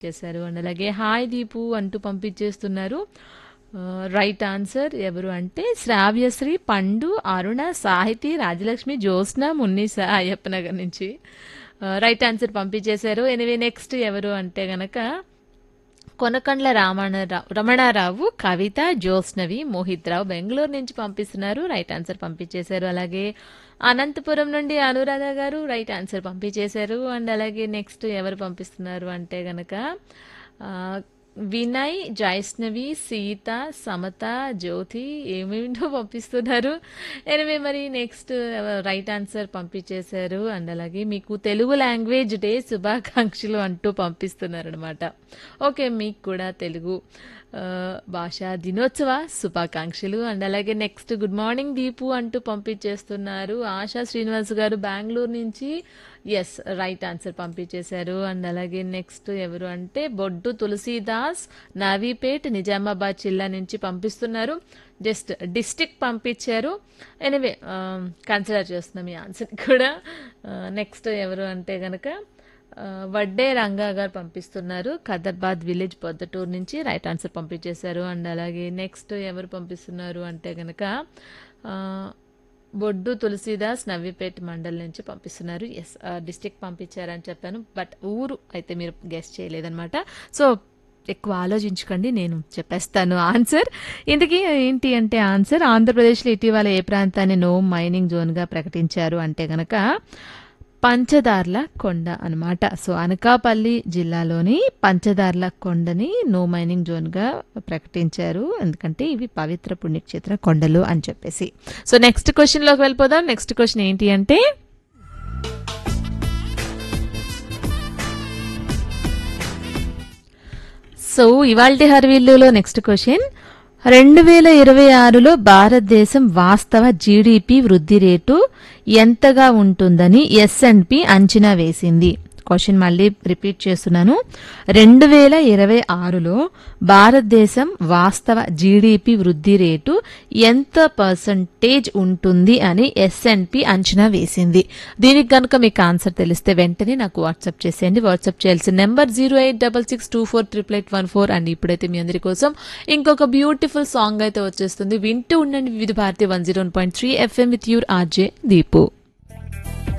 చేశారు అండ్ అలాగే హాయ్ దీపు అంటూ పంపించేస్తున్నారు ఆ, రైట్ ఆన్సర్ ఎవరు అంటే శ్రావ్యశ్రీ పండు అరుణ సాహితి రాజలక్ష్మి జ్యోత్స్న మున్నీస అయ్యప్ప నగర్ నుంచి ఆ, రైట్ ఆన్సర్ పంపించేశారు ఎనివే నెక్స్ట్ ఎవరు అంటే గనక కొనకండ్ల రామణరావు రమణారావు కవిత జ్యోత్స్నవి మోహిత్ రావు బెంగళూరు నుంచి పంపిస్తున్నారు రైట్ ఆన్సర్ పంపించేశారు అలాగే అనంతపురం నుండి అనురాధ గారు రైట్ ఆన్సర్ పంపించేశారు అండ్ అలాగే నెక్స్ట్ ఎవరు పంపిస్తున్నారు అంటే గనక ఆ, వినయ్ జైష్ణవి సీత సమత జ్యోతి ఏమేమిటో పంపిస్తున్నారు ఎనివే మరి నెక్స్ట్ రైట్ ఆన్సర్ పంపించేశారు అండ్ అలాగే మీకు తెలుగు లాంగ్వేజ్ డే శుభాకాంక్షలు అంటూ పంపిస్తున్నారు అనమాట ఓకే మీకు కూడా తెలుగు ఆ, భాషా దినోత్సవ శుభాకాంక్షలు అండ్ అలాగే నెక్స్ట్ గుడ్ మార్నింగ్ దీపు అంటూ పంపించేస్తున్నారు ఆశా శ్రీనివాస్ గారు బెంగళూరు నుంచి ఎస్ రైట్ ఆన్సర్ పంపించేశారు అండ్ అలాగే నెక్స్ట్ ఎవరు అంటే బొడ్డు తులసీదాస్ నవీపేట్ నిజామాబాద్ జిల్లా నుంచి పంపిస్తున్నారు జస్ట్ డిస్టిక్ పంపించారు ఎనివే కన్సిడర్ చేస్తున్నాం ఈ ఆన్సర్ కూడా నెక్స్ట్ ఎవరు అంటే గనక ఆ, వడ్డే రంగా గారు పంపిస్తున్నారు ఖదర్బాద్ విలేజ్ పొద్దటూరు నుంచి రైట్ ఆన్సర్ పంపించేశారు అండ్ అలాగే నెక్స్ట్ ఎవరు పంపిస్తున్నారు అంటే గనక ఆ, బొడ్డు తులసీదాస్ నవ్విపేట మండల్ నుంచి పంపిస్తున్నారు ఎస్ డిస్టిక్ పంపించారని చెప్పాను బట్ ఊరు అయితే మీరు గెస్ట్ చేయలేదన్నమాట సో ఎక్కువ ఆలోచించుకోండి నేను చెప్పేస్తాను ఆన్సర్ ఇంతకీ ఏంటి అంటే ఆన్సర్ ఆంధ్రప్రదేశ్లో ఇటీవల ఏ ప్రాంతాన్ని నో మైనింగ్ జోన్గా ప్రకటించారు అంటే గనక పంచదార్ల కొండ అన్నమాట సో అనకాపల్లి జిల్లాలోని పంచదార్ల కొండని నో మైనింగ్ జోన్గా ప్రకటించారు ఎందుకంటే ఇవి పవిత్ర పుణ్యక్షేత్ర కొండలు అని చెప్పేసి సో నెక్స్ట్ క్వశ్చన్లోకి వెళ్ళిపోదాం నెక్స్ట్ క్వశ్చన్ ఏంటి అంటే సో ఇవాల్టి హర్వీల్లులో నెక్స్ట్ క్వశ్చన్ రెండు వేల ఇరవై ఆరులో భారతదేశం వాస్తవ జీడిపి వృద్ధి రేటు ఎంతగా ఉంటుందని ఎస్ఎన్పి అంచనా వేసింది క్వశ్చన్ మళ్ళీ రిపీట్ చేస్తున్నాను రెండు వేల ఇరవై ఆరులో భారతదేశం వాస్తవ జీడిపి వృద్ధి రేటు ఎంత పర్సంటేజ్ ఉంటుంది అని ఎస్ఎన్పి అంచనా వేసింది దీనికి కనుక మీకు ఆన్సర్ తెలిస్తే వెంటనే నాకు వాట్సాప్ చేసేయండి వాట్సాప్ చేయాల్సిన number zero eight double six two four triple eight one four and ఇప్పుడైతే మీ అందరి కోసం ఇంకొక బ్యూటిఫుల్ సాంగ్ అయితే వచ్చేస్తుంది వింటూ ఉండండి Vividha Bharati one zero point three FM with your RJ Deepu